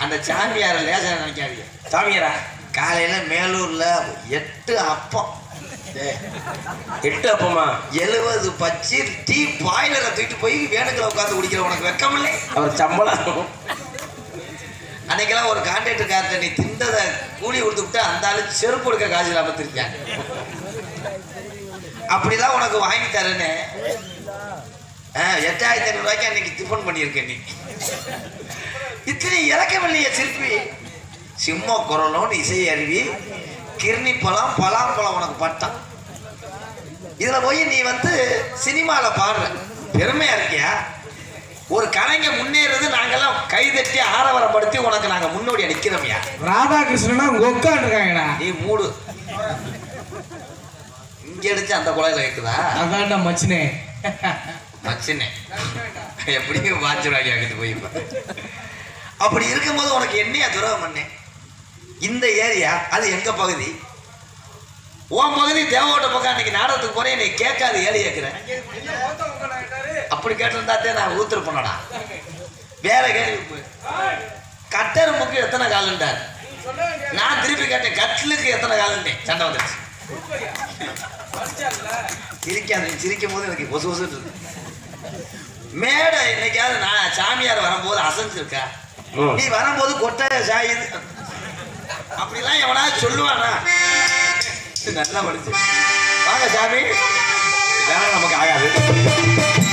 அந்த சாமியார லேசா நினைக்காதீங்க சாமியாரா காலையில மேலூர்ல எட்டு அப்பம் எட்டு அப்பமா எழுபது பச்சு டீ பாய்லரை தூக்கிட்டு போய் வேணுங்கிற உட்காந்து குடிக்கிற உனக்கு வெக்கம் இல்லை அவர் சம்பளம் அன்னைக்கெல்லாம் ஒரு கான்ட்ராக்டர் கார்ட்ட நீ திண்டதை கூலி கொடுத்து விட்டு அந்த ஆளு செருப்பு கொடுக்க காசு இல்லாம திருப்பியாங்க அப்படிதான் உனக்கு வாங்கி தரேன்னு ஆ, எட்டாயிரத்தி ஐநூறு ரூபாய்க்கு அன்னைக்கு டிஃபன் பண்ணியிருக்கேன் நீ இத்தனை இறக்கவில்லையே சிற்பி சிம்ம குரலோன்னு இசை அருவி கிர்னி பழம் பலாப்பழம் உனக்கு பட்டம் இதுல போய் நீ வந்து சினிமால பாடுற பெருமையா இருக்கியா ஒரு கலைஞர் முன்னேறது நாங்கெல்லாம் கைதட்டி ஆரவாரப்படுத்தி உனக்கு நாங்க முன்னோடி அடிக்கிறோம்யா ராதாகிருஷ்ணனா உங்க உட்காந்து இருக்காங்கடா நீ மூடு இங்க அடிச்சு அந்த குழாயில வைக்குதா அதான்டா மச்சினே மச்சினே எப்படியும் வாச்சிருவாங்க அங்கிட்டு போய் இப்ப. அப்படி இருக்கும்போது உனக்கு என்னையா துரோகம் பண்ணேன் இந்த ஏரியா அது எங்க பகுதி உன் பகுதி தேவோட்ட பக்கம் அன்னைக்கு நாடகத்துக்கு போறேன் நீ கேட்காது ஏழு கேட்கிறேன் அப்படி கேட்டிருந்தாத்தே நான் ஊத்துருப்பேனடா வேற கேள்வி போய் கட்டெரும்புக்கு எத்தனை காலுண்டார் நான் திருப்பி கேட்டேன் கட்டிலுக்கு எத்தனை காலுண்டேன் சண்டை வந்துருச்சு சிரிக்காத நீ சிரிக்கும் போது எனக்கு கொசு கொசு இருக்கு மேடை என்னைக்காவது நான் சாமியார் வரும்போது அசைஞ்சிருக்கா ம். நீ வரும்போது கொட்டை சாயுது அப்படிலாம் எவனாவது சொல்லுவானா நல்லா படிச்சு வாங்க சாமி இதெல்லாம் நமக்கு ஆகாது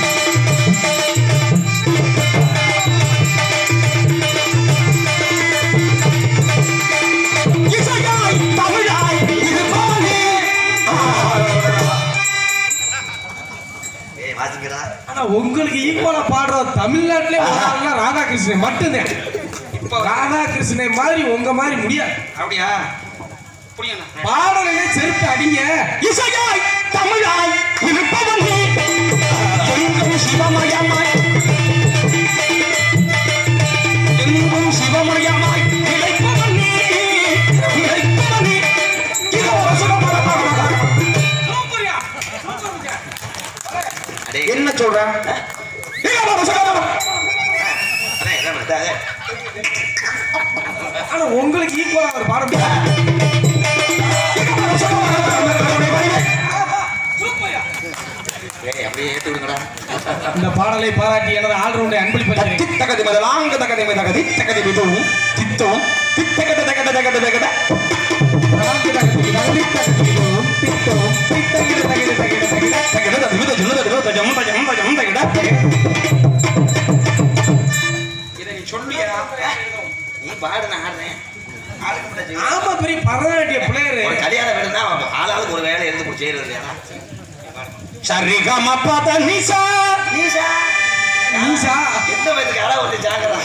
ஏய் வாசிக்கிறா ஆனா உங்களுக்கு ஈக்குவலா பாடுற தமிழ்நாட்டிலே ஒரு ஆள்னா ராதாகிருஷ்ணன் மட்டும்தான் இப்போ ராதாகிருஷ்ணன் மாதிரி உங்க மாதிரி முடியாது அப்படியா புரியல பாடலையே செருப்பு அடிங்க இசையாய் தமிழாய் இருப்பவன் நீ எங்கும் சிவமயமாய் எங்கும் சிவமயமாய் நிலைப்பவன் நீ நிலைப்பவன் நீ இதோ சுகபரபரபர. அடே என்ன சொல்ற இதோ சுகபரபர. அண்ணே, என்ன பண்ணுது? அதே. ஆனா உங்களுக்கு ஈக்குவலா அவர் பாட முடியாது இதோ சுகபரபர. ஏய் அப்படியே ஏத்து விடுங்கடா இந்த பாடலை பாராட்டி எனது ஆல்ரவுண்டை அன்பளிப்பளிக்கிறேன் தித்தகதி முதலாங்க தகதி மிதகதி தித்தகதி மிதுவும் தித்தவும் தித்தகத தகத தகத தகத தகத தகத ஜுனத ஜுனத ஜம் ஜம் ஜம் தகத இதை நீ சொல்லியா நீ பாடு நான் ஆடுறேன் ஆளுக்கு மட்டும் செய்வேன். ஆமா பெரிய பரதநாட்டிய பிளேயர் ஒரு கல்யாணம் வேணும்னா ஆளாளுக்கு ஒரு வேலை எடுத்து கொடுத்து செய்யறது இல்லையா சரிகம பத நிசா நீஷா ஈசா எந்த வயதுக்கு அழ வந்து ஜாகரா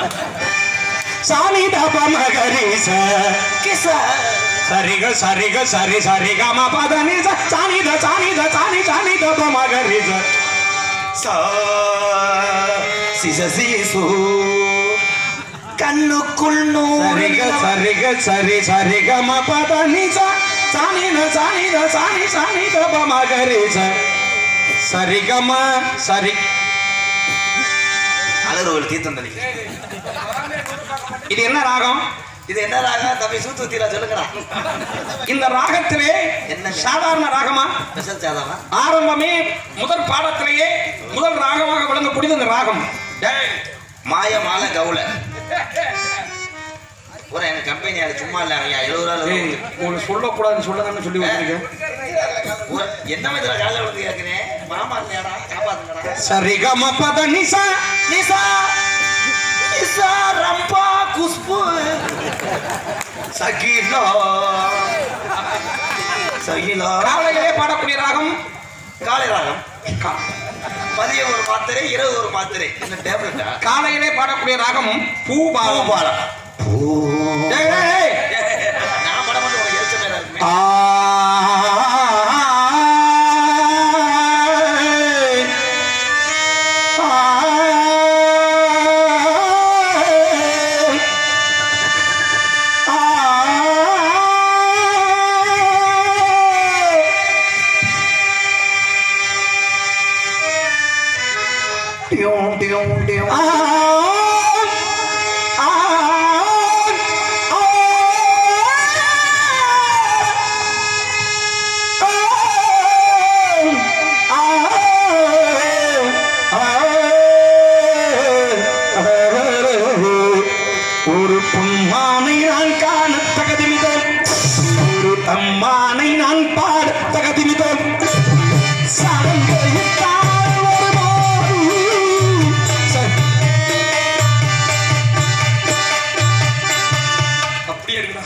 சானி தப மகரிச கிசா சரிக சரிக சரி சரிகம பத நிச சானி த சானி த சானி சானி தப மகரிச சா சிச சீசு கண்ணுக்குள் சரிக நூறு சரிக சரி சரிகம பத நிச சானி த சானி த சானி சானி தப மகரிச சரிகம சரி அலறு ஒரு தீர்த்தம் தண்ணி இது என்ன ராகம் இது என்ன ராகம் தம்பி சூத்து ஊத்திரா சொல்லுங்கடா இந்த ராகத்திலே என்னங்க? சாதாரண ராகமா ஸ்பெஷல் சாதமா ஆரம்பமே முதல் பாடத்திலேயே முதல் ராகமாக விளங்கக்கூடியது இந்த ராகம் டேய், மாய மாலை கவுல ஒரு எங்க கம்பெனி ஆளு சும்மா இல்ல ஐயா எழுபது ரூபா ஏய், உங்களுக்கு சொல்லக்கூடாதுன்னு சொல்லதானே சொல்லி வச்சிருக்கேன் ஒரு- என்ன மாதிரி காலைல விழுந்து கேட்கிறேன் மாமா இல்லையாடா காப்பாத்துங்கடா சரிகம பத நிசா நிசா நிசா ரம்பா குஷ்பு சகிலா சகிலா காலையிலே பாடக்கூடிய ராகம் காலை ராகம் மதியம் ஒரு மாத்திரை இரவு ஒரு மாத்திரை என்ன டேப்லெட்டா காலையிலே பாடக்கூடிய ராகம் பூபாலம் பூபாலம் ஏய், ஏய், ஏய். நான் படம் மட்டும் உனக்கு எரிச்ச மேல இருக்குமே ஆய். ஆய். ஆய். டியோம் டியோம் டியோம் ஆய். ஆய். அம்மானை நான் காண தகதிமிதோம் ஒரு அம்மானை நான் பாட தகதிமிதோம் சரங்கையிட்டால் ஒரு மாறு. சரி. அப்படியே இருக்குடா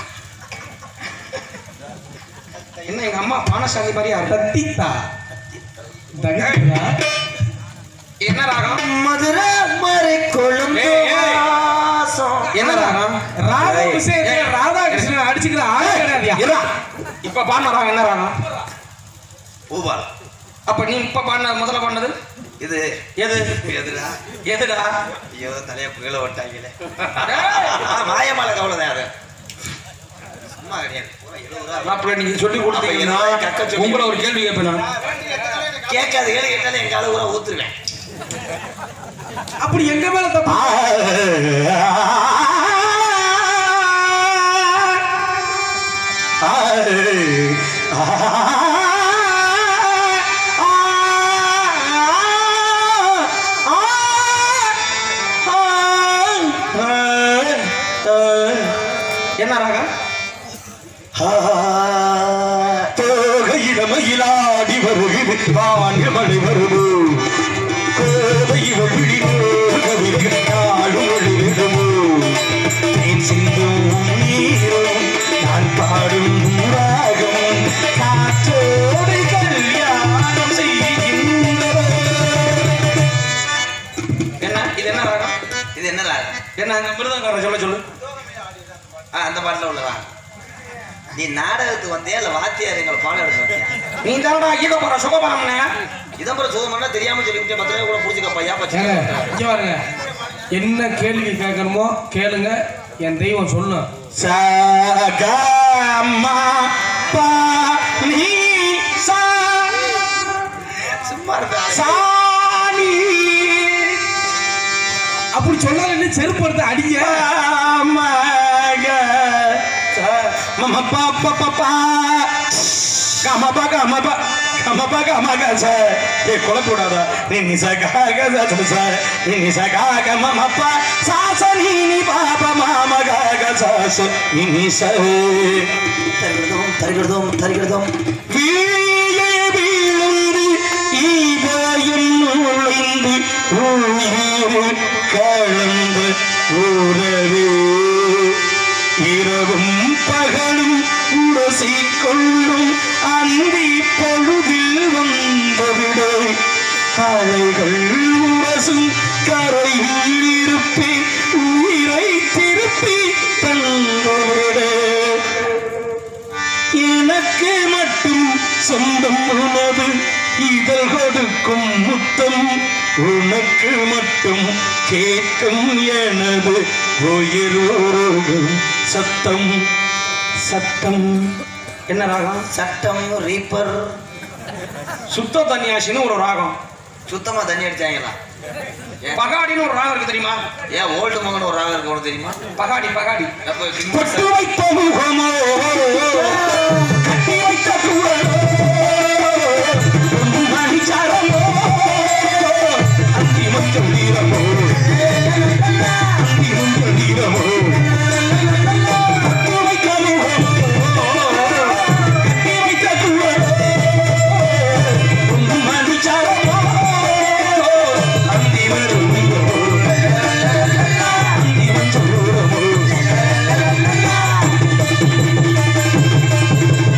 என்ன எங்க அம்மா பானசாலி மாதிரியா இருக்கு? தத்தித்தா தகதிதா என்ன ராகம் மதுரை மறை கொழுந்து ஏய், ஏய். வாசம். என்ன ராகம் ராதா ஏய், விஷயத்துல ஏய், ராதாகிருஷ்ணன் அடிச்சுக்கிற ஆளே கிடையாதுயா இருடா. இப்ப பாடின ராகம் என்ன ராகம் பூபால் அப்ப நீ இப்ப பாடின முதல்ல பாடினது இது எது எதுடா எதுடா ஐயோ தலைய புகழ விட்டாங்களே டேய், மாயமால கவலை தான் அது சும்மா கிடையாது பூரா எழுபது ரூபா. மாப்பிள்ளை நீங்க சொல்லி கொடுத்தீங்கன்னா அப்ப கக்க சொல்லி- உங்களை ஒரு கேள்வி கேட்பேன் நான் கேட்காது கேள்வி கேட்டாலும் எங்க அளவு ஊரா ஊத்துருவேன் அப்படி எங்க மேல தப்பு என்ன ராகம் தோகையிடமையிலாடி வருகிறது வாங்க மழை வருது கோதை விழிகள் நாடும் ஒளிவிடுமோ தேன் சிந்தும் நீரும் நான் பாடும் ராகம் காற்றோடு கல்யாணம் செய்கின்றவர் என்ன இது என்ன ராகம் இது என்ன ராகம் என்ன அந்த மிருதங்காரன் சொல்ல சொல்லு ஆ, அந்த பாட்டுல உள்ளதா நீ நாடகத்துக்கு வந்தியா இல்ல வாத்தியார் எங்களை பாடம் எடுத்து வந்தியா நீ தானடா ஈகோபுரம் சுகபரம்னே இதம்பரம் சுகமன்னா தெரியாம சொல்லிவிட்டு பத்து ரூபாய் கூட புடிச்சுக்க பையா பச்சு ஏங்க, இங்க பாருங்க என்ன கேள்வி கேட்கணுமோ கேளுங்க என் தெய்வம் சொல்லும் சகமா பா நீ சா சும்மா இருந்தா சாணி அப்படி சொன்னாலும் செருப்பு எடுத்து அடிங்க மக மம பா பா பா பா கம பா கம பா கம பா கம க ச ஏ குழப்ப கூடாதா நீ நி ச க க ச ச ச நீ நி ச க க மம பா சா ச நீ நி பா பா ம ம க க ச ச நீ நி ச தருகிறதும் தருகிறதும் தருகிறதும் வீழே வீழ்ந்து ஈவாயும் நுழைந்து உயிர் கலந்த உறவே இரவும் பகலும் உரசிக் கொள்ளும் அந்தி பொழுதில் வந்தவிடை அலைகள் உரசும் கரையில் இருப்பேன் உயிரை திருப்பி தந்துவிட எனக்கு மட்டும் சொந்தம் உனது இதழ் கொடுக்கும் முத்தம் உனக்கு மட்டும் கேட்கும் எனது உயிரோரும் சத்தம் சத்தம் என்ன ராகம் சட்டம் ரீப்பர் சுத்த தன்யாசின்னு ஒரு ராகம் சுத்தமா தண்ணி அடிச்சாங்களா ஏன் பகாடின்னு ஒரு ராகம் இருக்கு தெரியுமா ஏன் ஓல்டு மகன் ஒரு ராகம் இருக்கு உனக்கு தெரியுமா பகாடி பகாடி அப்ப பொட்டு வைத்த முகமோ கட்டி வைத்த குரலோ பொன் மணிச்சாரமோ அந்தி மஞ்சள் நீரமோ அந்தி மஞ்சள் நீரமோ பொட்டு வைத்த முகமோ கட்டி வைத்த குரலோ பொன் மணிச்சாரமோ அந்தி வரும் நீரமோ அந்தி மஞ்சள் நீரமோ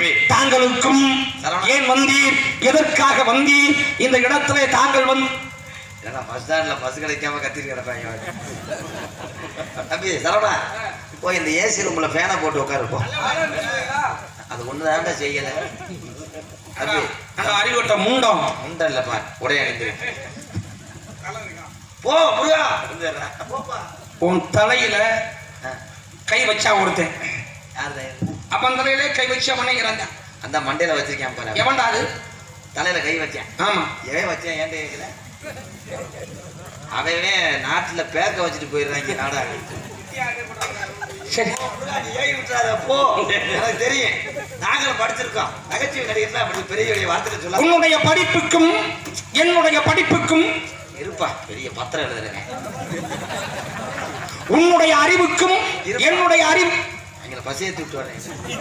தம்பி தாங்களுக்கும் சரவணா. ஏன் வந்தீர் எதற்காக வந்தீர் இந்த இடத்திலே தாங்கள் வந்து ஏன்னா பஸ் ஸ்டாண்ட்ல பஸ் கிடைக்காம கத்திட்டு கிடப்பாங்க தம்பி சரவணா போய் இந்த ஏசி ரூம்ல ஃபேனை போட்டு உட்காருப்போ அது ஒண்ணு தாண்டா செய்யல தம்பி அந்த அறிவட்ட முண்டம் முண்டை இல்லப்பா உடைய அணிந்து போ முருகா வந்துடுறா. போப்பா. உன் தலையில ஆ, கை வச்சா ஒருத்தன் யாருடா இது? அப்ப அந்த தலையில கை வச்சு அவனே இறந்தான் அந்த மண்டையில வச்சிருக்கேன் பாரு எவன்டா அது தலையில கை வச்சேன் ஆமா எவன் வச்சேன் ஏன்டா கேட்கல அவன் நாட்டுல பேக்க வச்சுட்டு போயிடுறாங்க நாடாக சரி ஏறி விட்டுறாத போ எனக்கு தெரியும் நாங்களும் படிச்சிருக்கோம் நகைச்சுவை நடிகர்லாம் அப்படி பெரிய பெரிய வார்த்தைகள் சொல்ல உன்னுடைய படிப்புக்கும் என்னுடைய படிப்புக்கும் இருப்பா பெரிய பத்திரம் எழுதுறேன் உன்னுடைய அறிவுக்கும் என்னுடைய அறிவு எங்களை பசியத்து விட்டு வரேன்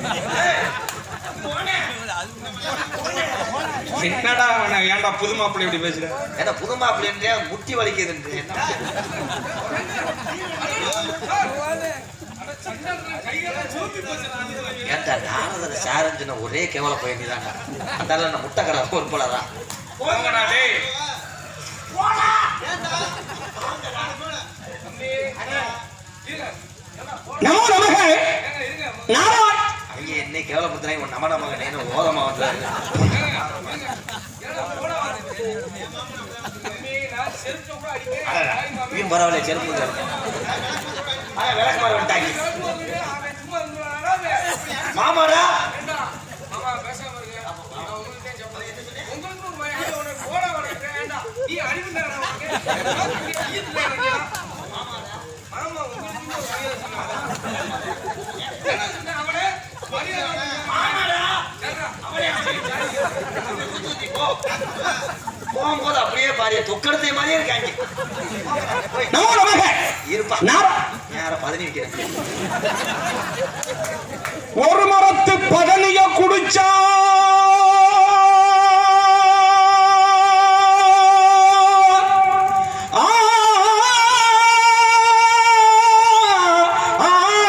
என்னடா அவனை ஏன்டா புது மாப்பிள்ளை இப்படி பேசுற ஏன்னா புது மாப்பிள்ளை முட்டி வலிக்குதுன்னு என்ன ஏன்டா நாரதர சாரஞ்சின ஒரே கேவல பையன் நீதான்டா அந்த நான் முட்டைக்கடை ஒரு போலதான் போங்கடா டேய் நமோ நமக நாராயண் அவங்க என்னை கேவலப்படுத்தினா இவன் நம்ம நம்ம நேரம் ஓதமா வந்தாரு அடடா, இவன் பரவாயில்ல செருப்பு விளக்குமாறு வந்துட்டாங்க மாமாடா போகும்போது அப்படியே பாரிய தொக்கடத்தை மாதிரியே இருக்காங்க போய் நமோ நமக இருப்பா நாரா யார பதவி வைக்கிறேன் ஒரு மரத்து பதனிய குடிச்சா ஆ, ஆ,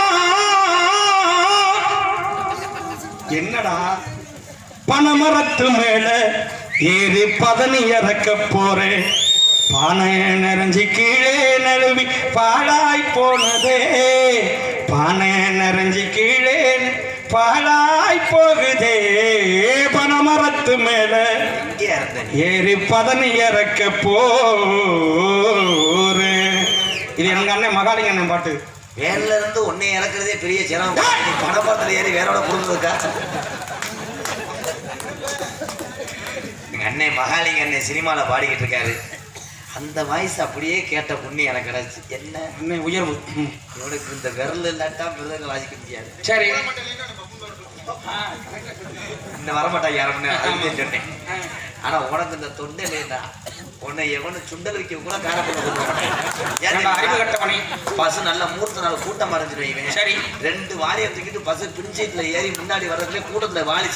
என்னடா பனமரத்து மேல ஏறி பதனி இறக்க போறேன் பானை நிறைஞ்சி கீழே நழுவி பாழாய் போனதே பானை நிறைஞ்சி கீழே பாழாய் போகுதே பனமரத்து மேல இங்கே இருந்த நீ ஏறி பதனி இறக்க போறேன் இது எங்க அண்ணன் மகாலிங்க அண்ணன் பாட்டு வேன்ல இருந்து உன்னை இறக்குறதே பெரிய சிரமம் நீ பணப்படத்துல ஏறி வேறோட கொடுத்துருக்கா எங்க அண்ணன் மகாலிங்க அண்ணன் சினிமால பாடிக்கிட்டு இருக்காரு அந்த வாய்ஸ் அப்படியே கேட்ட புண்ணி எனக்கு கிடைச்சு என்ன அண்ணன் உயர்வு ம். இவனுக்கு இந்த விரல் இல்லாட்டா மிருதங்க வாசிக்க முடியாது சரி இன்னும் வரமாட்டாங்க யாரும் அதுதான் சொன்னேன் ஆனா உனக்கு இந்த தொண்டை இல்லையா உன்னை எவனு சுண்டல் வைக்க கூட ஏன்டா அறிவு காரணம் கட்டவனே பஸ் நல்ல மூர்த்த நாள் கூட்டம் மறைஞ்சிடும் இவன் சரி. ரெண்டு வாலியை தூக்கிட்டு பஸ் பிரிஞ்சீட்ல ஏறி முன்னாடி வர்றதுல கூட்டத்துல வாலி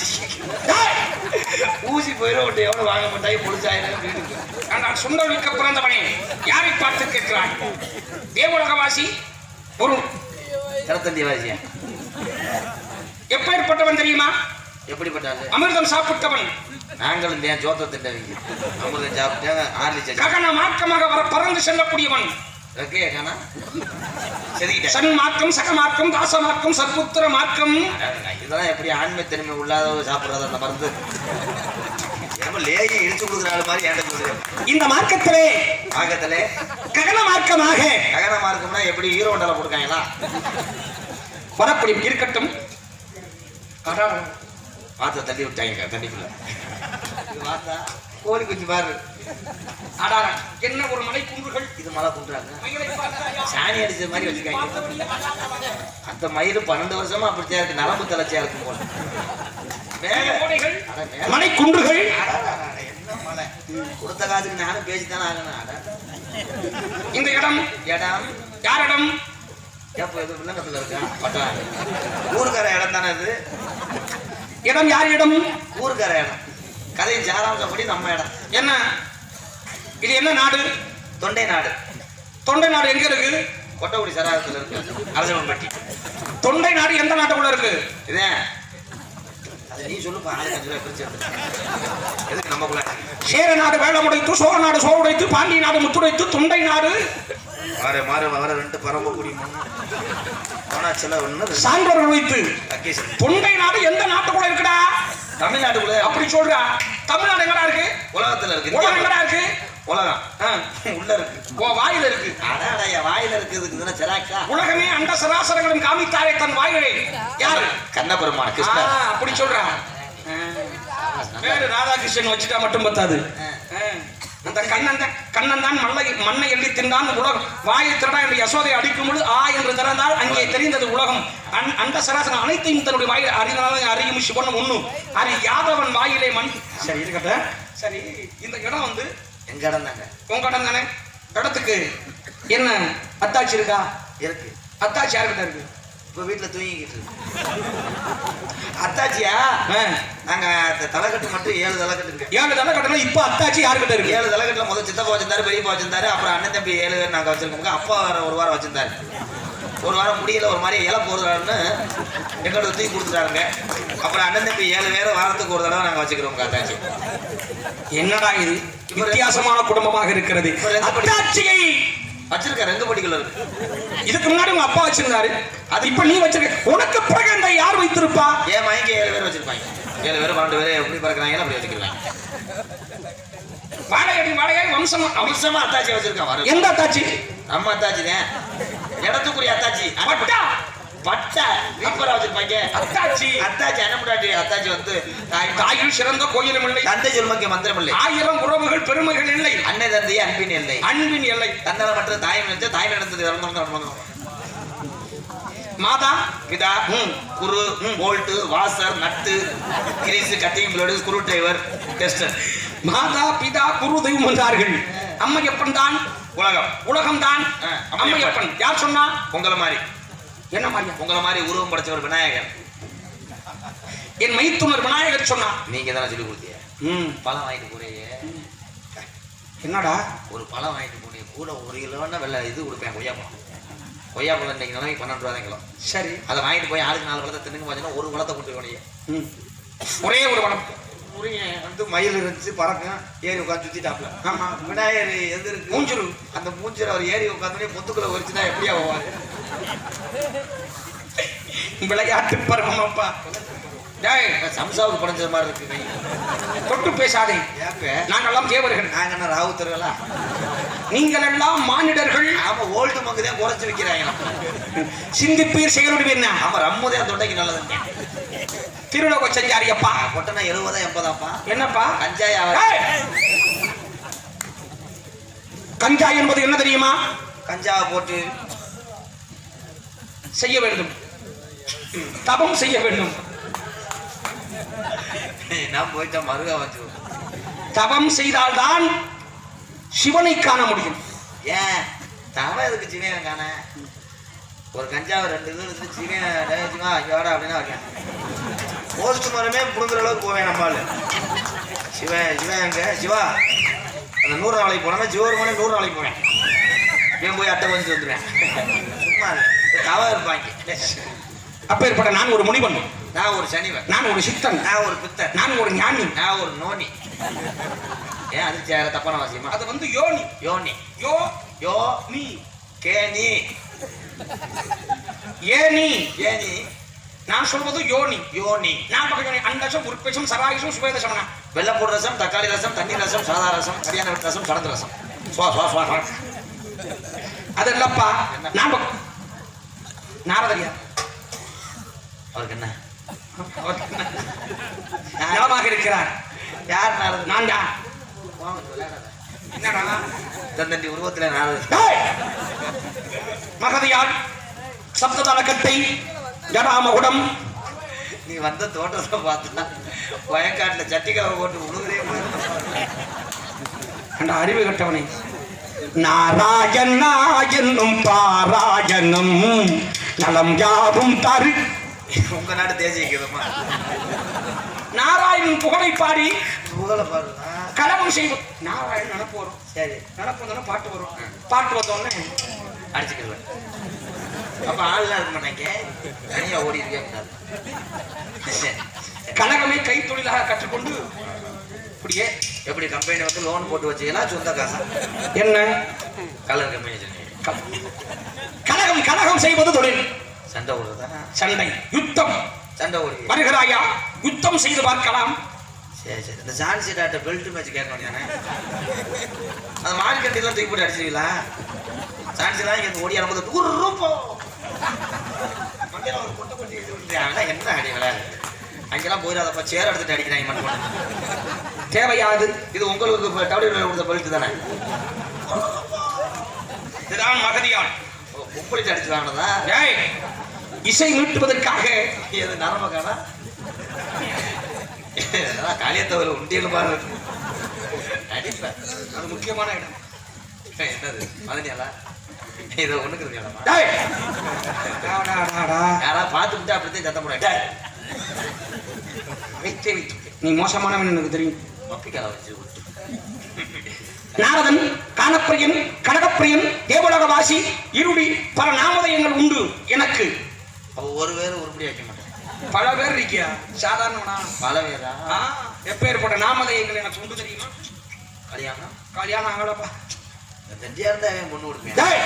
ஊசி போயிடும் உன்னை எவனும் வாங்க மாட்டாங்க பொடிச்சாயிரம் வீட்டுக்கு நான் சுண்டலுக்கு பிறந்தவனே யாரை பார்த்து கேட்கிறாய் தேவலகவாசி ஒரு திறத்தந்தி வாசியா எப்பேற்பட்டவன் தெரியுமா எப்படிப்பட்டாரு அமிர்தம் சாப்பிட்டவன் நாங்களும் ஏன் ஜோத்த திண்டவங்க அமிர்தம் சாப்பிட்டேன் ஆர்லி சச்சி ககன மார்க்கமாக வர பறந்து செல்லக்கூடியவன் ஓகே காணா செதுக்கிட்டேன் சன் மார்க்கம் சக மார்க்கம் தாச மார்க்கம் சற்புத்திர மார்க்கம் அடடா, இதெல்லாம் எப்படி ஆண்மை தனிமை உள்ளாதவங்க சாப்பிடுறது அந்த மருந்து ஏமா லேகியம் இடிச்சு கொடுக்குற ஆள் மாதிரி ஏன்டா சொல்லுங்க இந்த மார்க்கத்திலே ஆகத்துல ககன மார்க்கமாக ககனமா இருக்கும்னா எப்படி ஹீரோ ஹோண்டல போட்டுருக்காங்களா வரக்கூடிய இருக்கட்டும் அடா, வாத்த தள்ளி விட்டாங்க தண்ணிக்குள்ள இது வாத்தா கோழி குஞ்சு பாரு அடா, என்ன ஒரு மலை குன்றுகள் இது மழை குண்டுறாங்க மயிலை பார்த்தாயா? சாணி அடிச்ச மாதிரி வச்சிருக்காங்க பார்த்தபடியே அந்த மயில் பன்னெண்டு வருஷமா அப்படித்தான் இருக்கு நரம்பு தலைச்சியா இருக்கும் போல மேல ஓடைகள் அட மேல மலை குன்றுகள் அடடடட, என்ன மழை கொடுத்த காசுக்கு நானும் பேசித்தானே ஆகணும் அட இந்த இடம் இடம் யாரிடம் ஏப்ப இது வில்லங்கத்துல இருக்கா பட்டா ஊருக்கார இடம் தானே இது இடம் யார் இடம் ஊருக்கார இடம் கதையின் சாராம்சப்படி நம்ம இடம் என்ன இது என்ன நாடு தொண்டை நாடு தொண்டை நாடு எங்க இருக்கு கொட்டக்குடி சராகத்தில் இருக்கு அரசவன்பட்டி தொண்டை நாடு எந்த நாட்டுக்குள்ள இருக்கு இதே அது நீ சொல்லுப்பா ஆளுக்கு அஞ்சு ரூபாய் பிரிச்சு எடுத்துக்க. எதுக்கு நமக்குள்ள சேர நாடு வேளமுடைத்து சோழ நாடு சோழுடைத்து பாண்டிய நாடு முத்துடைத்து தொண்டை நாடு மாறு மாறு வர ரெண்டு பரம்ப கூடி ஆனா சில ஒண்ணு சான்றோர்கள் வைத்து லக்கேஷன் தொண்டை நாடு எந்த நாட்டுக்குள்ள இருக்குடா தமிழ்நாட்டுக்குள்ள அப்படி சொல்றா தமிழ்நாடு எங்கடா இருக்கு உலகத்துல இருக்கு உலகம் இந்தியாவுல. எங்கடா இருக்கு உலகம் ஆ, உள்ள இருக்கு உன் வாயில இருக்கு அடாடைய வாயில இருக்குதுக்கு தானே செராக்ஸா உலகமே அண்ட சராசரங்களும் காமித்தாரே தன் வாயிலே யாரு கண்ணபெருமான் ஆ, கிருஷ்ணர் அப்படி சொல்றா ஆ. வேறு ராதாகிருஷ்ணன் வச்சுட்டா மட்டும் பத்தாது ஆ. அந்த கண்ணன் தான் கண்ணன் தான் மல்லை மண்ணை எள்ளி தின்றான் உலகம் வாயை திரடா என்று யசோதை அடிக்கும் பொழுது ஆ என்று திறந்தால் அங்கே தெரிந்தது உலகம் அன் அந்த சராசரம் அனைத்தையும் தன்னுடைய வாயில் அறிந்தாலும் அறியும் சிவன் ஒண்ணு அறி யாதவன் வாயிலே மண் சரி இருக்கட்டும் சரி இந்த இடம் வந்து எங்க இடம் தாங்க உங்க இடம் தானே இடத்துக்கு என்ன அத்தாச்சி இருக்கா இருக்கு அத்தாச்சி யாருக்கிட்ட இருக்கு இப்ப வீட்டுல தூங்கிக்கிட்டு இருக்கு அத்தாச்சியா ஆ. நாங்க த- தலைக்கட்டு மட்டும் ஏழு தலைக்கட்டு இருக்கு ஏழு தலை கட்டணும் இப்ப அத்தாச்சி யாருக்கிட்ட இருக்கு ஏழு தலைக்கட்டுல முதல் சித்தப்பா வச்சிருந்தாரு பெரியப்பா வச்சிருந்தாரு அப்புறம் அண்ணன் தம்பி ஏழு பேர் நாங்க வச்சிருக்கோம் அப்பா வேற ஒரு வாரம் வச்சிருந்தாரு ஒரு வாரம் முடியல ஒரு மாதிரி இலை போடுறாருன்னு எங்களோட தூக்கி கொடுத்துட்டாருங்க அப்புறம் அண்ணன் தம்பி ஏழு பேர் வாரத்துக்கு ஒரு தடவை நாங்க வச்சுக்கிறோம் அத்தாச்சி என்னடா இது வித்தியாசமான குடும்பமாக இருக்கிறது இப்ப ரெண்டு படி- அத்தாட்சியை வச்சிருக்க ரெண்டு படிகள் இருக்கு இதுக்கு முன்னாடி உங்க அப்பா வச்சிருந்தாரு அது இப்ப நீ வச்சிருக்க உனக்கு பிறகு அந்த யார் வைத்திருப்பா ஏன் மயங்க ஏழு பேர் வச்சிருப்பாங்க ஏழு பேர் பன்னெண்டு பேர் எப்படி பறக்குறாங்களோ அப்படி வச்சுக்கிறாங்க வாடகை வாடகை வம்சம் அவசரமா அத்தாச்சி வச்சிருக்கான் வரும் எந்த அத்தாச்சி நம்ம அத்தாச்சி தான் இடத்துக்குரிய அத்தாச்சி பட்டா பட்டா வீப்பரா வச்சிருப்பாங்க அத்தாச்சி அத்தாச்சி அண்ணமுடாட்டி அத்தாச்சி வந்து தாய் தாயில் சிறந்த கோயிலும் இல்லை தந்தை சொல்மக்கு மந்திரம் இல்லை ஆயிரம் உறவுகள் பெருமைகள் இல்லை அன்னை தந்தை அன்பின் இல்லை அன்பின் எல்லை தன்னல மற்ற தாய் நினைச்ச தாய் நடந்தது இறந்தவங்க மாதா பிதா குரு bolt washer nut grease cutting blade screw driver tester மாதா பிதா குரு தெய்வம் என்றார்கள் அம்மையப்பன் தான் உலகம் உலகம் தான் ஆ, அம்மையப்பன். அம்மையப்பன் யார் சொன்னா உங்களை மாதிரி என்ன மாதிரியா உங்களை மாதிரி உருவம் படைச்சவர் விநாயகர் என் மைத்துனர் விநாயகர் சொன்னா நீங்க தானே சொல்லி கொடுத்தீங்க ம் பழம் வாங்கிட்டு போறீங்க என்னடா ஒரு பழம் வாங்கிட்டு போனீங்க கூட ஒரு கிலோன்னா வெள்ள இது கொடுப்பேன் கொய்யாப்பழம் கொய்யாப்பழம் இன்னைக்கு நிலைமைக்கு பன்னெண்டு ரூபா தான் கிலோ சரி அதை வாங்கிட்டு போய் ஆளுக்கு நாலு பழத்தை தின்னுங்க பார்த்தீங்கன்னா ஒரு பழத்தை கொண்டு போனீங்க ம். ஒரே ஒரு வனம் முருங்கன் வந்து மயில் இருந்துச்சு பறக்கும் ஏறி உட்காந்து சுத்திட்டாப்ல ஆமா விநாயகர் எது இருக்கு மூஞ்சிரு அந்த மூஞ்சில அவர் ஏறி உட்காந்துனே பொத்துக்குள்ள வச்சுனா எப்படியா போவாரு விளையாட்டு பருவமாப்பா டேய் சம்சாவுக்கு படைஞ்சது மாதிரி இருக்கு கை தொட்டு பேசாதே ஏப்ப நாங்கெல்லாம் தேவர்கள் நாங்க என்ன ராவுத்தர்களா நீங்கள் எல்லாம் மானிடர்கள் ஆமா ஓல்டு மங்கு தான் குறைச்சு வைக்கிறாங்க சிந்திப்பீர் செயலுடைய ஆமா ரம்முதான் தொண்டைக்கு நல்லது திருலோக செஞ்சாரியப்பா கொட்டனா எழுபதா எண்பதாப்பா என்னப்பா கஞ்சாய் ஏய்! கஞ்சா என்பது என்ன தெரியுமா கஞ்சாவை போட்டு செய்ய வேண்டும் தபம் செய்ய வேண்டும் நான் போயிட்டா மருகா வச்சு தவம் செய்தால்தான் சிவனை காண முடியும் ஏன் தவ எதுக்கு சிவன் காண ஒரு கஞ்சாவை ரெண்டு இது எடுத்து சிவன் வச்சுக்கோ ஐயோட அப்படின்னா வைக்கேன் போஸ்ட் மரமே புடுங்குற அளவுக்கு போவேன் நம்மால் சிவன் சிவன் எங்க சிவா அந்த நூறு நாளைக்கு போனோம்னா சிவரு மணி நூறு நாளைக்கு போவேன் இவன் போய் அட்டை வந்து வந்துடுவேன் சும்மா இல்ல. இந்த தவ இருப்பாங்க அப்பேற்பட்ட நான் ஒரு முனிவன் நான் ஒரு சனிவன் நான் ஒரு சித்தன் நான் ஒரு பித்தன் நான் ஒரு ஞானி நான் ஒரு நோனி ஏன் அது சேர தப்பான வாசியமா அது வந்து யோனி யோனி யோ யோ நீ கேனி ஏனி ஏனி நான் சொல்வது யோனி யோனி நான் பக்கம் அண்டசம் உற்பேசம் சராயுசம் சுவேதசமனா வெள்ளப்பூடு ரசம் தக்காளி ரசம் தண்ணி ரசம் சாதா ரசம் கல்யாண வீட்டு ரசம் சடந்து ரசம் சுவா சுவா சுவா சுவா. அது இல்லப்பா நான் பக்கம் நாரதரியா அவருக்கு என்ன நலமாக இருக்கிறார் யார் நாரது நான் தான் வாங்க, விளையாடாத. என்னடா தந்தண்டி உருவத்துல நாரது டேய்! மகதியால் சப்ததலக்கத்தை ஜடாமகுடம் நீ வந்த தோட்டத்தை பார்த்தா வயக்காட்டுல சட்டிக்காவை போட்டு உழுகுறே அந்த அறிவு கட்டவனை நாராயணா என்னும் பாராயணம் நலம் யாவும் தரு உங்க நாடு தேசிய கீதமா நாராயணன் புகழை பாடி புகழ பாருங்க கலவம் செய்வோம் நாராயணன் நினப்பு வரும் சரி நினப்பு வந்தோடனே பாட்டு வரும் பாட்டு வந்தோடனே அடிச்சுக்கிடுவேன் அப்ப ஆள்லாம் இருக்க மாட்டாங்க தனியா ஓடி இருக்கே கூடாது கனகமே கைத்தொழிலாக கற்றுக்கொண்டு இப்படியே எப்படி கம்பெனி வந்து லோன் போட்டு வச்சீங்களா சொந்த காசா என்ன கலர் கம்பெனி சொன்னீங்க க- கனகம் கனகம் செய்வது தொழில் சண்டை ஓடுறதா சண்டை யுத்தம் சண்டை ஓடி வருகிறாயா யுத்தம் செய்து பார்க்கலாம் சரி சரி இந்த ஜான்சி டாக்டர் பெல்ட் மேட்ச் கேட்க வேண்டியானே அந்த மாடி கட்டிலாம் தூக்கி போட்டு அடிச்சிருவீங்களா ஜான்சி தான் இங்க ஓடி அனுப்பது நூறு ரூபா மண்டையில ஒரு கொட்டை கொட்டி இது விட்டுட்டு, அதெல்லாம் என்ன அடி விளையாடு அங்கெல்லாம் போயிடாதப்பா சேர் எடுத்துட்டு அடிக்கிறாங்க மட்டும் மட்டும். தேவையாது இது உங்களுக்கு இப்போ டபிள்யூ கொடுத்த பெல்ட் தானே இதுதான் மகதியான் உப்பளிட்டு அடிச்சு வாங்கினதா ஏய் இசை மீட்டுவதற்காக இது நரம்ப காணா காளியத்தவர் உண்டியல் பாரு அடிப்பேன் அது முக்கியமான இடம் என்னது மதனியாலா இதை ஒண்ணுக்குறது இடமா டேய் டா, டா, டா, டா. யாரா பார்த்துக்கிட்டு அப்படித்தான் சத்தம் போட வைத்தே வைத்து நீ மோசமானவன் எனக்கு தெரியும் மப்பிக்கால வச்சு விட்டு நாரதன் கானப்பிரியன் கனகப்பிரியன் தேவலோகவாசி இருடி பல நாமதயங்கள் உண்டு எனக்கு அவ ஒரு பேர் உருப்படி வைக்க மாட்டேன் பல பேர் இருக்கியா சாதாரணவனா பல பேரா ஆ, எப்பேற்பட்ட நாமதயங்கள் எனக்கு உண்டு தெரியுமா கல்யாணம் கல்யாணம் ஆகலப்பா இந்த தண்டியா இருந்தா அவன் பொண்ணு கொடுப்பேன் டேய்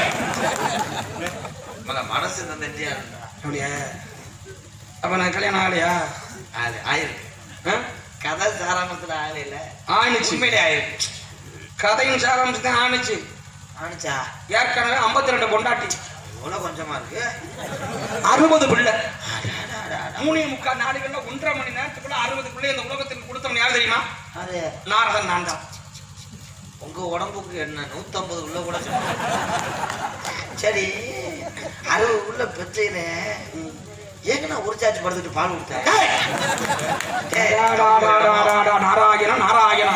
மல மனசு இந்த தண்டியா இருந்தா அப்படியா அப்ப நான் கல்யாணம் ஆகலையா ஆளு ஆயிருக்கு ஆ? கதை சாராமத்துல ஆளு இல்ல ஆணிச்சு உண்மையிலே ஆயிருக்கு கதையும் சாராம்சம் தான் ஆணிச்சு ஆனிச்சா ஏற்கனவே ஐம்பத்தி ரெண்டு பொண்டாட்டி இவ்வளவு கொஞ்சமா இருக்கு அறுபது பிள்ளை அடாடாடாடா. மூணே முக்கால் நாடுகள்ல ஒன்றரை மணி நேரத்துக்குள்ள அறுபது பிள்ளை இந்த உலகத்துக்கு கொடுத்தவன் யார் தெரியுமா அது நாரதன் நான் தான் உங்க உடம்புக்கு என்ன நூத்தம்பது உள்ள கூட சொன்னா. சரி அறுபது உள்ள பெற்றையில ஏங்க நான் ஒரு சார்ஜ் படுத்துட்டு பால் கொடுத்தேன் டேய்! டேய், டா, டா, டா, டா, டா, டா, நாராயணா நாராயணா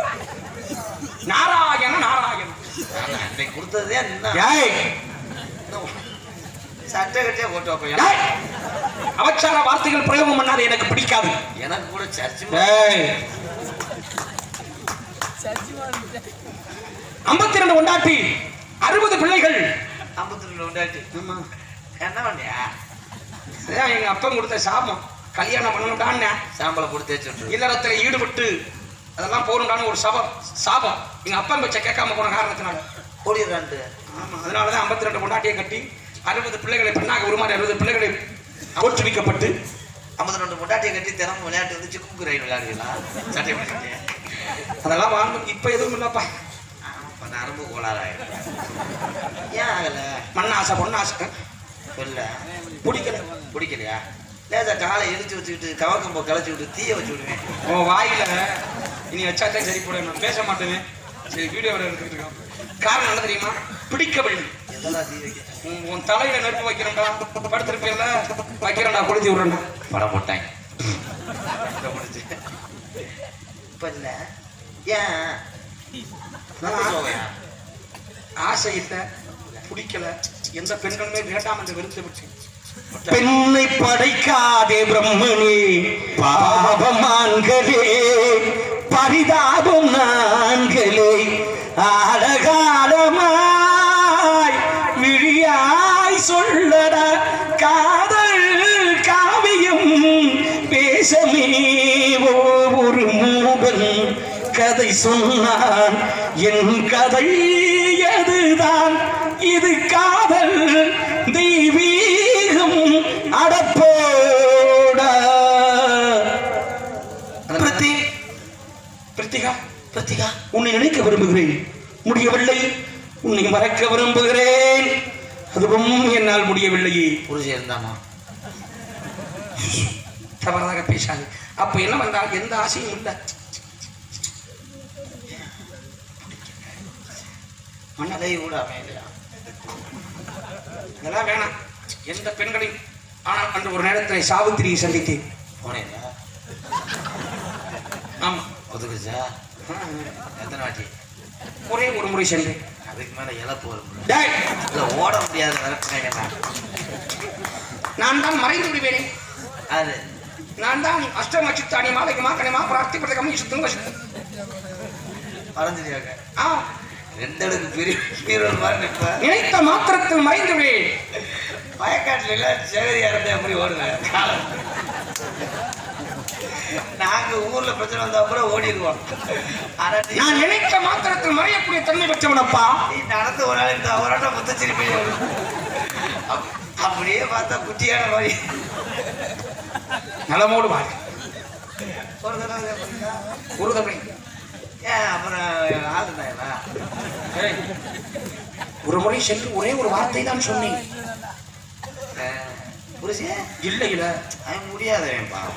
நாராயண நாராயணா நான் அன்னைக்கு கொடுத்ததே இன்னும் ஏய் இன்னும் சட்டை கட்டியே போட்டு வைப்பேன் டேய்! அவச்சார வார்த்தைகள் பிரயோகம் பண்ணாது எனக்கு பிடிக்காது எனக்கு கூட சர்ச்சு ஏய் ஐம்பத்தி ரெண்டு கொண்டாட்டி அறுபது பிள்ளைகள் ஐம்பத்தி ரெண்டு உண்டாட்டி ஆமா என்ன பண்ணியா இதான் எங்க அப்பன் கொடுத்த சாபம் கல்யாணம் பண்ணணும்டான்னு சாம்பலை போட்டு தேய்ச்சி விட்டுரு இல்லறத்துல ஈடுபட்டு அதெல்லாம் போகணும்டான்னு ஒரு சபம் சாபம் எங்க அப்பன் பச்சை கேட்காம போன காரணத்தினால ஓடிடுறான்ட்டு ஆமா அதனாலதான் ஐம்பத்தி ரெண்டு கொண்டாட்டியை கட்டி அறுபது பிள்ளைகளை பெண்ணாக உருமாறி அறுபது பிள்ளைகளை தோற்றுவிக்கப்பட்டு ஐம்பத்தி ரெண்டு முட்டாட்டியை கட்டி தினமும் விளையாட்டு வந்து சிக்கு ரைடு விளையாடுவீங்களா சட்டை பண்ணிட்டு அதெல்லாம் வாழ்ந்து இப்ப எதுவும் இல்லப்பா அப்ப நரம்பு கோளாறாயிடும் ஏன் ஆகல மண்ண ஆசை பொண்ணு ஆசை சொல்ல பிடிக்கல பிடிக்கலையா லேசா காலை இடிச்சு வச்சுக்கிட்டு கவக்கம்போ களைச்சு விட்டு தீய வச்சு விடுவேன் உன் வாயில இனி வச்சாதான் சரி போட நான் பேச மாட்டேனே சரி வீடியோ எடுத்துக்கிட்டு இருக்கோம் காரணம் என்ன தெரியுமா பிடிக்கவில்லை எதெல்லாம் தீ வைக்க உன் உன் தலையில நெருப்பு வைக்கிறேன்டா படுத்திருப்பியல்ல வைக்கிறேன்டா கொளுத்தி விடுறேன்டா படம் போட்டாங்க இப்ப இல்ல ஏன் நல்ல சோகையா? ஆசை இல்லை பிடிக்கல எந்த பெண்களுமே வேண்டாம் என்று வெறுத்து விட்டு பெண்ணை படைக்காதே பிரம்மனே பாவமான்களே பரிதாபம் நான்களே ஆழகாலமாய் விழியாய் சொல்லடா காதல் காவியம் பேசமே ஒரு மூடன் கதை சொன்னான் என் கதை எதுதான் இது காதல் தெய்வீகம் அடப்போடா பிரதி பிரித்திகா பிரத்திகா உன்னை நினைக்க விரும்புகிறேன் முடியவில்லை உன்னை மறக்க விரும்புகிறேன் அதுவும் என்னால் முடியவில்லையே புருஷன் இருந்தாமா தவறாக பேசாது அப்ப என்ன வந்தால் எந்த ஆசையும் இல்லை மணலை கூட அமையலையா இதெல்லாம் வேணாம் எந்த பெண்களையும் ஆனால் அன்று ஒரு நேரத்தில் சாவித்திரியை சந்தித்தேன் போனேன் ஆமா ஒதுக்குச்சா ஆ, எத்தனை வாட்டி ஒரே ஒரு முறை சென்றேன் அதுக்கு மேல இழப்பு வரும் டேய், இல்ல ஓட முடியாது விரட்டுறாங்கன்னா நான் தான் மறைந்து விடுவேனே அது நான் தான் அஷ்டம சித்தானி மாலைக்கு மாக்கணிமா பிரார்த்தி பிரதகம் சுத்தம் மறந்துட்டியாங்க ஆ ரெண்டு அடுக்கு பெரிய ஹீரோ மாதிரி நிற்ப நினைத்த மாத்திரத்தில் மறைந்து விடுவேன் வயக்காட்டுல எல்லாம் சேகரியா இருந்தா எப்படி ஓடுவேன் காலம். நாங்க ஊர்ல பிரச்சனை வந்தா கூட ஓடிடுவோம் ஆனா நீ- நான் நினைத்த மாத்திரத்தில் மறையக்கூடிய தன்மை பெற்றவனப்பா நீ நடந்து ஒரு நாள் இந்த அவரோட முத்தச்சிரிப்பி அப்படியே பார்த்தா குட்டியான மாதிரி நலமோடு வாழ் ஒரு தடவை இதை பண்ணிட்டா, ஒரு தடவை ஏன் அப்புறம் ஆளுதாங்களா ஏய், ஒரு முறை சென்று ஒரே ஒரு வார்த்தை தான் சொன்னேன் புரிசிய இல்லை இல்ல அவன் முடியாதவன் பாவம்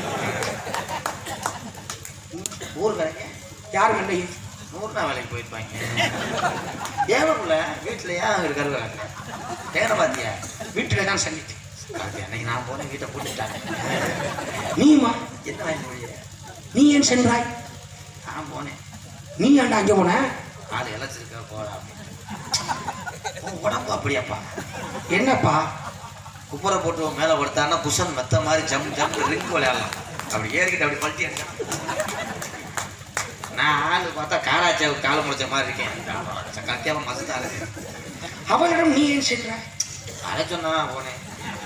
ஊருக்காரங்க யாரும் இல்லை நூறு நாள் வேலைக்கு போயிருப்பாங்க ஏவக்குள்ள வீட்டுல ஏன் அங்க கருவை ஏன பாத்தியா வீட்டிலே தான் சந்தித்தேன் பாத்தியா அன்னைக்கு நான் போனேன் வீட்டை போட்டுட்டாங்க நீமா என்ன வாங்கி முடிய நீ ஏன் சென்றாய் நான் போனேன் நீ ஏன்டா அங்கே போன ஆள் இழைச்சிருக்க போடா உன் உடம்பு அப்படியாப்பா என்னப்பா குப்புரை போட்டு உன் மேலே படுத்தான்னா குஷன் மெத்த மாதிரி ஜம் ஜம் ரிங்க் விளையாடலாம் அப்படி ஏறிக்கிட்டு அப்படி பல்ட்டி அடிச்சான் நான் ஆள் பார்த்தா காராச்சாவுக்கு காலம் முடிச்ச மாதிரி இருக்கேன் கத்தியாவை மசத்தா இருக்கு அவளிடம் நீ ஏன் சென்றாய் அதை சொன்னா போனேன்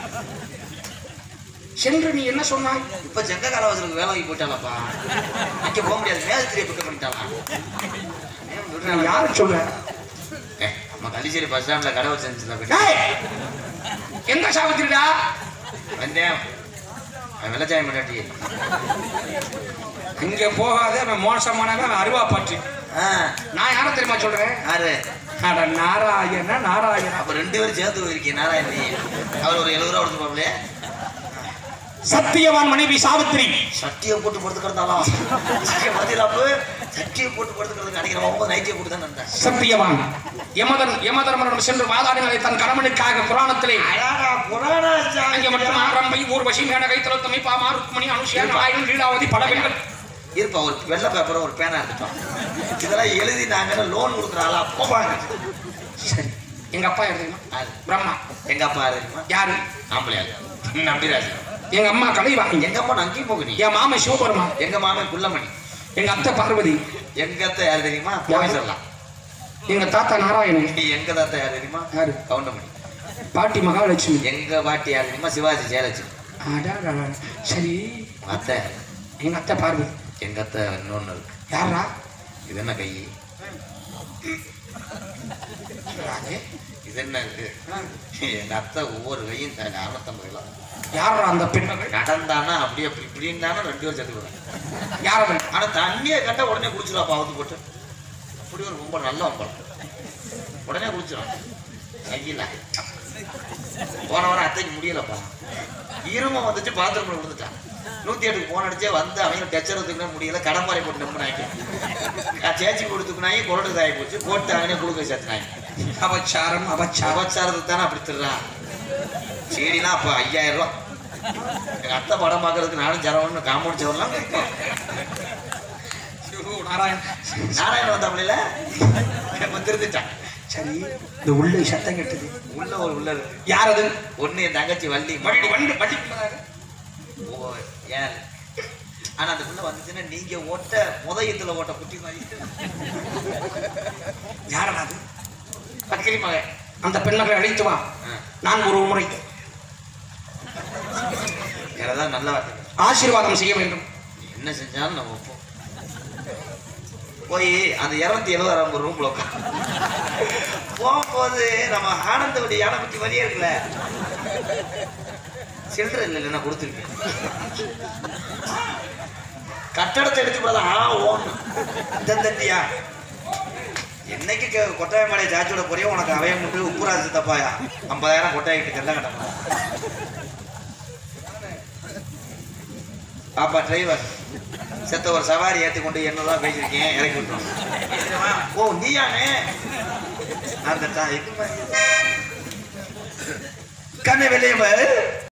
சென்று நீ என்ன சொன்னாய் இப்ப செங்க காலவாசலுக்கு வேலை வாங்கி போயிட்டாலப்பா அங்க போக முடியாது மேலத்திரியை பிக்கப் பண்ணிட்டாலாம் நான் யாரு சொல்ற ஏய், நம்ம கள்ளிச்சேரி பஸ் ஸ்டாண்ட்ல கடை வச்சிருந்துச்சுல ஏய்! எங்க சாவித்திரிடா வந்தேன் அவன் வெள்ளச்சாயம் பண்ணாட்டி இங்க போகாத அவன் மோசமானவன் அவன் அருவா பாட்டு ஆ நான் யாரை தெரியுமா சொல்றேன் யாரு அட நாராயண நாராயண அப்ப ரெண்டு பேரும் சேர்ந்து போயிருக்கீங்க நாராயணி அவர் ஒரு எழுபது ரூபா கொடுத்துருப்பாங்களே சத்தியவான் மனைவி சாவித்திரி சட்டியை போட்டு படுத்து கிடந்தாலும் மதியலாப்பு சட்டியை போட்டு படுத்து கிடந்து நினைக்கிறேன் ஒன்பது நைட்டியை போட்டு தான் இருந்தேன் சத்தியவான் யமதன் யமதர்மனிடம் சென்று வாதாடினதை தன் கணவனுக்காக புராணத்திலே அங்கே மட்டும் ஆரம்பை ஊர்வசி மேனகை திலோத்தமை பாமா ருக்மணி அனுஷியா நாராயணன் லீலாவதி பல பெண்கள் இருப்பா ஒரு வெள்ளை பேப்பரும் ஒரு பேனா இருக்கட்டும் இதெல்லாம் எழுதி நாங்க லோன் கொடுக்குற ஆளா போவாங்க சரி எங்க அப்பா யார் தெரியுமா யாரு? பிரம்மா எங்க அப்பா யாரு தெரியுமா யாரு ஆம்பளையா நம்பிராஜ் எங்க அம்மா கலைவாணி எங்க அம்மா அங்கேயும் போக நீ என் மாமன் சிவபெருமான் எங்க மாமன் குள்ளமணி எங்க அத்தை பார்வதி எங்க அத்தை யாரு தெரியுமா போய் சொல்லலாம் எங்க தாத்தா நாராயணன் எங்க தாத்தா யாரு தெரியுமா யாரு கவுண்டமணி பாட்டி மகாலட்சுமி எங்க பாட்டி யாரு தெரியுமா சிவாஜி ஜெயலட்சுமி அடாடா. சரி உங்க அத்தை எங்க அத்தை பார்வதி எங்க அத்தை இன்னொன்னு இருக்கு யாரா இது என்ன கை இது என்ன இருக்கு எங்க அத்தை ஒவ்வொரு கையும் அறுநத்தம்பது கிலோ யாரா அந்த பெண்மகள் நடந்தானா அப்படியே இப்படி இப்படின்னு தானே ரெண்டு பேரும் செத்து போவேன் யார் அவள் ஆனா தண்ணியை கட்ட உடனே குடிச்சிருவாப்பா அவுத்து போட்டு அப்படி ஒரு ரொம்ப நல்ல வம்பளம் உடனே குடிச்சிடும் கையில போன வாரம் அத்தைக்கு முடியலப்பா ஈரமா வந்துச்சு பாத்ரூம்ல விழுந்துட்டான் நூத்தி எட்டுக்கு போன் அடிச்சே வந்து அவங்க டச்சரத்துக்குமே முடியல கடப்பாறை போட்டு நம்பினாங்க நான் சேச்சி கொடுத்துக்குனாங்க குரடு காய போச்சு போட்டு அவனே குளுக்கை சேர்த்துனாங்க அபச்சாரம் அபச்சாரம் அவச்சாரத்துக்கு தானே அப்படி திருறான் சீடிலாம் அப்போ ஐயாயிரம் ரூபா எங்க அத்தை படம் பார்க்கறதுக்கு நானும் ஜரவன்னு காம்பவுண்ட் சவர்லாம் இருக்கும் ஐயோ, நாராயண் நாராயணன் வந்தாப்புல வந்துருந்துட்டான் சரி இந்த உள்ள சத்தம் கெட்டது உள்ள ஒரு உள்ள இருக்கு யார் அது ஒண்ணு என் தங்கச்சி வள்ளி வண்டி வண்டி வண்டி ஓ ஏன் ஆனா அந்த புள்ள வந்துச்சுன்னா நீங்க ஓட்ட முதயத்துல ஓட்ட குட்டி மாதிரி யாரடா அது பக்கரி மகன் அந்த பெண்மகளை அழைத்து வா ஆ. நான் ஒரு முறை வேறதான் நல்ல வார்த்தை ஆசீர்வாதம் செய்ய வேண்டும் என்ன செஞ்சாலும் நம்ம ஒப்போம் போய் அந்த இருநூத்தி எழுபதாயிரம் ஒரு ரூம்ல உட்காந்து போகும்போது நம்ம ஆனந்தவடி யானை குட்டி வழியே இருக்குல்ல சில்லற இல்லை நான் கொடுத்துருக்கேன் கட்டடத்தை எடுத்து கூட ஆ ஓணும் இந்த தட்டியா என்னைக்கு க- கொட்டாய மாடைய சாச்சியோட போறியோ உனக்கு அவையம் முட்டு உப்புராசு தப்பாயா ஐம்பதாயிரம் கொட்டாயிட்டு கெல்லாம் கட்டணும் பாப்பா டிரைவர் செத்த ஒரு சவாரி ஏத்தி கொண்டு என்னதான் பேசியிருக்கேன் இறக்கி விட்டுரும் ஓ நீயானே அந்த டா- இது மாதிரி. கண்ணை வெளியே பாரு